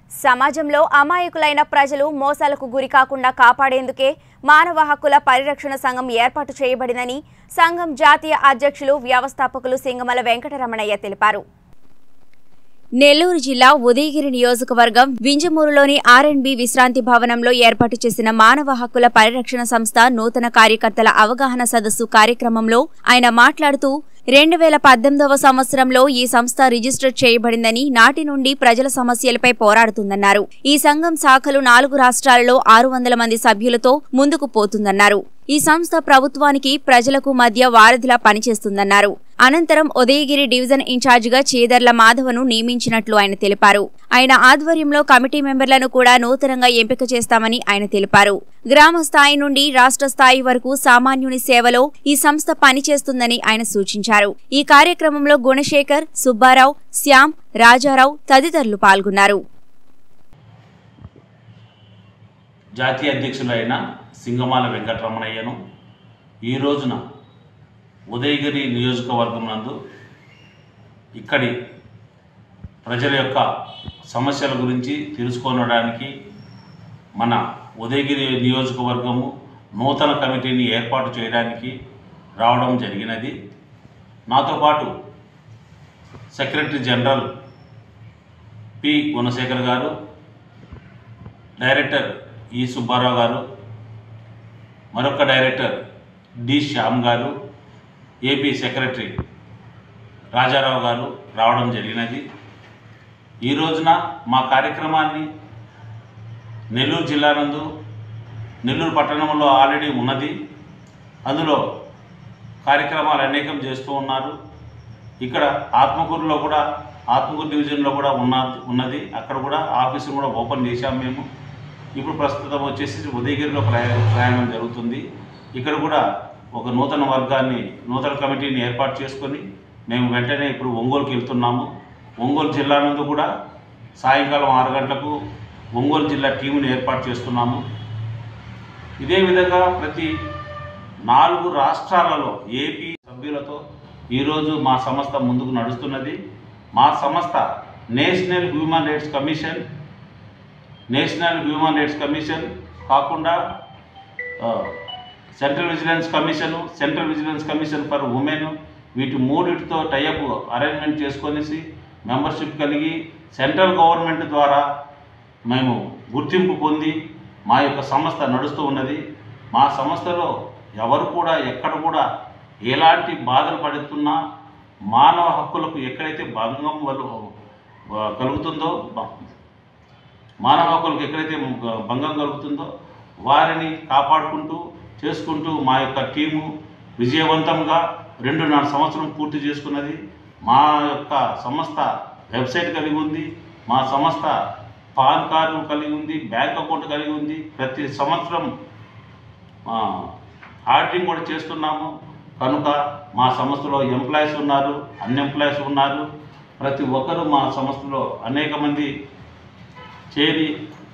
సమాజంలో అమాయకులైన ప్రజలు మోసాలకు గురి కాకుండా కాపాడేందుకే మానవ హక్కుల పరిరక్షణ సంఘం ఏర్పాటు చేయబడిందని సంఘం జాతీయ అధ్యక్షులు వ్యవస్థాపకులు సింగమల వెంకటరమణయ్య తెలిపారు నెల్లూరు జిల్లా ఉదయగిరి నియోజకవర్గం వింజమూరులోని ఆర్ఎండ్బి విశ్రాంతి భవనంలో ఏర్పాటు చేసిన మానవ హక్కుల పరిరక్షణ సంస్థ నూతన కార్యకర్తల అవగాహన సదస్సు కార్యక్రమంలో ఆయన మాట్లాడుతూ రెండు వేల పద్దెనిమిదవ సంవత్సరంలో ఈ సంస్థ రిజిస్టర్ చేయబడిందని నాటి నుండి ప్రజల సమస్యలపై పోరాడుతుందన్నారు ఈ సంఘం శాఖలు నాలుగు రాష్ట్రాలలో ఆరు వందల మంది సభ్యులతో ముందుకు పోతుందన్నారు ఈ సంస్థ ప్రభుత్వానికి ప్రజలకు మధ్య వారధిలా పనిచేస్తుందన్నారు అనంతరం ఉదయగిరి డివిజన్ ఇన్ఛార్జిగా చీదర్ల మాధవను నియమించినట్లు ఆయన తెలిపారు ఆయన ఆధ్వర్యంలో కమిటీ మెంబర్లను కూడా నూతనంగా ఎంపిక చేస్తామని ఆయన తెలిపారు గ్రామ స్థాయి నుండి రాష్ట్ర స్థాయి వరకు సామాన్యుని సేవలో ఈ సంస్థ పనిచేస్తుందని ఆయన సూచించారు ఈ కార్యక్రమంలో గుణశేఖర్ సుబ్బారావు శ్యామ్ రాజారావు తదితరులు పాల్గొన్నారు జాతీయ అధ్యక్షులైన సింగమాల వెంకటరమణయ్యను ఈ రోజున ఉదయగిరి నియోజకవర్గం నందు ఇక్కడి ప్రజల యొక్క సమస్యల గురించి తెలుసుకోవడానికి మన ఉదయగిరి నియోజకవర్గము నూతన కమిటీని ఏర్పాటు చేయడానికి రావడం జరిగినది నాతో పాటు సెక్రటరీ జనరల్ పి గుణశేఖర్ గారు డైరెక్టర్ ఈ సుబ్బారావు గారు మరొక డైరెక్టర్ డి శ్యామ్ గారు ఏపీ సెక్రటరీ రాజారావు గారు రావడం జరిగినది ఈ రోజున మా కార్యక్రమాన్ని నెల్లూరు జిల్లా నందు నెల్లూరు పట్టణంలో ఆల్రెడీ ఉన్నది అందులో కార్యక్రమాలు అనేకం చేస్తూ ఉన్నారు ఇక్కడ ఆత్మకూరులో కూడా ఆత్మకూరు డివిజన్లో కూడా ఉన్న ఉన్నది అక్కడ కూడా ఆఫీసును కూడా ఓపెన్ చేశాం మేము ఇప్పుడు ప్రస్తుతం వచ్చేసి ఉదయగిరిలో ప్రయా ప్రయాణం జరుగుతుంది ఇక్కడ కూడా ఒక నూతన వర్గాన్ని నూతన కమిటీని ఏర్పాటు చేసుకొని మేము వెంటనే ఇప్పుడు ఒంగోలుకి వెళ్తున్నాము ఒంగోలు జిల్లా నందు కూడా సాయంకాలం ఆరు గంటలకు ఒంగోలు జిల్లా టీముని ఏర్పాటు చేస్తున్నాము ఇదే విధంగా ప్రతి నాలుగు రాష్ట్రాలలో ఏపీ సభ్యులతో ఈరోజు మా సంస్థ ముందుకు నడుస్తున్నది మా సంస్థ national human rights commission national human rights commission కాకుండా ఆ, central vigilance commission central vigilance commission for women వీటి మూడిటితో టైఅప్ అరేంజ్మెంట్ చేసుకొనేసి మెంబర్షిప్ కలిగి సెంట్రల్ గవర్నమెంట్ ద్వారా మేము గుర్తింపు పొంది మా యొక్క సంస్థ నడుస్తూ ఉన్నది మా సంస్థలో ఎవరు కూడా ఎక్కడ కూడా ఎలాంటి బాధలు పడుతున్నా మానవ హక్కులకు ఎక్కడైతే భంగం వలు కలుగుతుందో బ- మానవ హక్కులకు ఎక్కడైతే భంగం కలుగుతుందో వారిని కాపాడుకుంటూ చేసుకుంటూ మా యొక్క టీము విజయవంతంగా రెండున్నర సంవత్సరం పూర్తి చేసుకున్నది మా యొక్క సంస్థ వెబ్సైట్ కలిగి ఉంది మా సంస్థ పాన్ కార్డు కలిగి ఉంది బ్యాంక్ అకౌంట్ కలిగి ఉంది ప్రతి సంవత్సరం ఆ, ఆడిటింగ్ కూడా చేస్తున్నాము కనుక మా సంస్థలో ఎంప్లాయీస్ ఉన్నారు అన్ఎంప్లాయీస్ ఉన్నారు ప్రతి ఒక్కరూ మా సంస్థలో అనేక మంది చేరి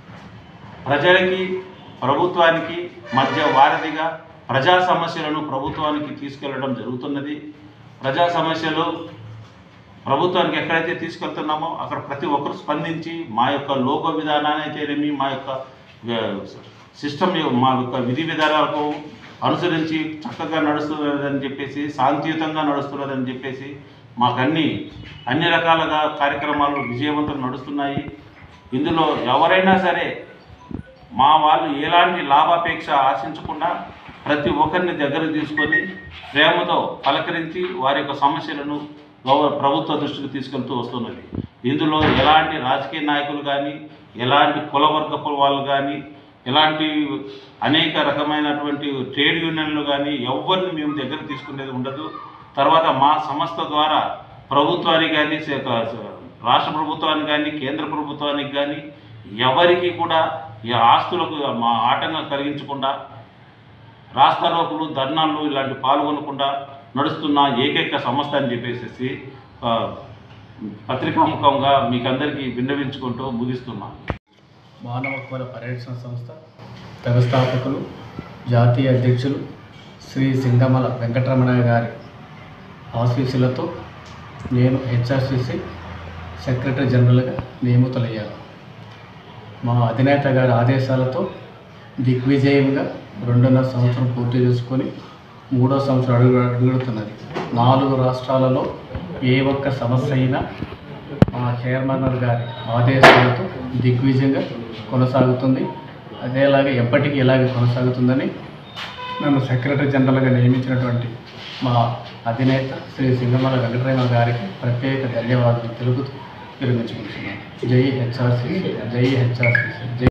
ప్రజలకి ప్రభుత్వానికి మధ్య వారధిగా ప్రజా సమస్యలను ప్రభుత్వానికి తీసుకెళ్లడం జరుగుతున్నది ప్రజా సమస్యలు ప్రభుత్వానికి ఎక్కడైతే తీసుకెళ్తున్నామో అక్కడ ప్రతి ఒక్కరు స్పందించి మా యొక్క లోగో విధానాన్ని అయితేనేమి మా యొక్క ఆ, సిస్టమ్ యొక్క- మా యొక్క విధి విధానాలకు అనుసరించి చక్కగా నడుస్తున్నదని చెప్పేసి శాంతియుతంగా నడుస్తున్నదని చెప్పేసి మాకన్నీ అన్ని రకాలుగా కార్యక్రమాలు విజయవంతం నడుస్తున్నాయి ఇందులో ఎవరైనా సరే మా వాళ్ళు ఎలాంటి లాభాపేక్ష ఆశించకుండా ప్రతి ఒక్కరిని దగ్గర తీసుకొని ప్రేమతో పలకరించి వారి యొక్క సమస్యలను గౌరవ ప్రభుత్వ దృష్టికి తీసుకెళ్తూ వస్తున్నది ఇందులో ఎలాంటి రాజకీయ నాయకులు కానీ ఎలాంటి కుల వర్గపు వాళ్ళు కానీ ఎలాంటి అనేక రకమైనటువంటి ట్రేడ్ యూనియన్లు కానీ ఎవరిని మేము దగ్గర తీసుకునేది ఉండదు తర్వాత మా సంస్థ ద్వారా ప్రభుత్వానికి కానీ సే- రాష్ట్ర ప్రభుత్వానికి కానీ కేంద్ర ప్రభుత్వానికి కానీ ఎవరికి కూడా ఈ ఆస్తులకు మా ఆటంకం కలిగించకుండా రాస్తారోకులు ధర్నాలు ఇలాంటి పాల్గొనకుండా నడుస్తున్న ఏకైక సంస్థ అని చెప్పేసి ఆ, పత్రికాముఖంగా మీకు అందరికీ విన్నవించుకుంటూ ముగిస్తున్నాను మానవ హక్కుల పరిరక్షణ సంస్థ వ్యవస్థాపకులు జాతీయ అధ్యక్షులు శ్రీ సింగమల వెంకటరమణయ్య గారి ఆశీస్సులతో నేను హెచ్ఆర్సిసి సెక్రటరీ జనరల్గా నియమితులయ్యాను మా అధినేత గారి ఆదేశాలతో దిగ్విజయంగా రెండున్నర సంవత్సరం పూర్తి చేసుకొని మూడో సంవత్సరం అడుగు అడుగుతున్నది నాలుగు రాష్ట్రాలలో ఏ ఒక్క సమస్య అయినా మా చైర్మన్ గారి ఆదేశాలతో దిగ్విజయంగా కొనసాగుతుంది అదేలాగే ఎప్పటికీ ఇలాగే కొనసాగుతుందని నన్ను సెక్రటరీ జనరల్గా నియమించినటువంటి మా అధినేత శ్రీ సింగమల వెంకటరమణ గారికి ప్రత్యేక ధన్యవాదాలు తెలుపుతూ విరమించుకుంటున్నాను జై హెచ్ఆర్సీ జై హెచ్ఆర్సీ జై